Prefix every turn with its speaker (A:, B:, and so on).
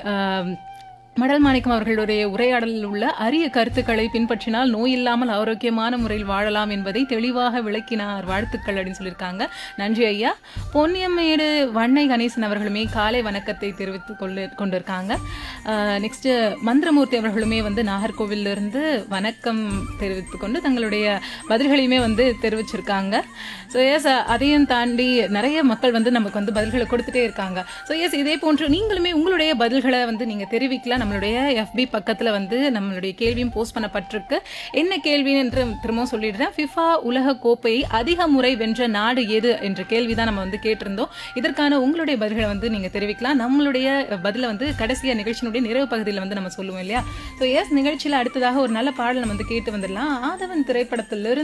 A: ஆம், மடல் மாணிக்கம் அவர்களுடைய உரையாடலில் உள்ள அரிய கருத்துக்களை பின்பற்றினால் நோய் இல்லாமல் ஆரோக்கியமான முறையில் வாழலாம் என்பதை தெளிவாக விளக்கினார் வாழ்த்துக்கள் அப்படின்னு சொல்லியிருக்காங்க நன்றி ஐயா பொன்னியம்மேடு வண்ணை கணேசன் அவர்களுமே காலை வணக்கத்தை தெரிவித்து கொண்டு கொண்டிருக்காங்க நெக்ஸ்ட் மந்திரமூர்த்தி அவர்களுமே வந்து நாகர்கோவில்ல இருந்து வணக்கம் தெரிவித்துக் கொண்டு தங்களுடைய பதில்களையுமே வந்து தெரிவிச்சிருக்காங்க ஸோ எஸ் அதையும் தாண்டி நிறைய மக்கள் வந்து நமக்கு வந்து பதில்களை கொடுத்துட்டே இருக்காங்க ஸோ எஸ் இதே போன்று நீங்களுமே உங்களுடைய பதில்களை வந்து நீங்க தெரிவிக்கலாம் நம்மளுடைய எஃபி பக்கத்துல வந்து நம்மளுடைய கேள்வியும் போஸ்ட் பண்ணப்பட்டிருக்கு என்ன கேள்வி என்று திரும்பவும் சொல்லிடுறேன் ஃபிஃபா உலக கோப்பையை அதிக முறை வென்ற நாடு எது என்ற கேள்வி தான் நம்ம வந்து கேட்டிருந்தோம் இதற்கான உங்களுடைய பதில்களை வந்து நீங்க தெரிவிக்கலாம் நம்மளுடைய பதில வந்து கடைசியா நிகழ்ச்சியினுடைய நிறைவு பகுதியில் வந்து நம்ம சொல்லுவோம் இல்லையா ஸோ எஸ் நிகழ்ச்சியில அடுத்ததாக ஒரு நல்ல பாடல் நம்ம வந்து கேட்டு வந்துடலாம் ஆதவன் திரைப்படத்திலிருந்து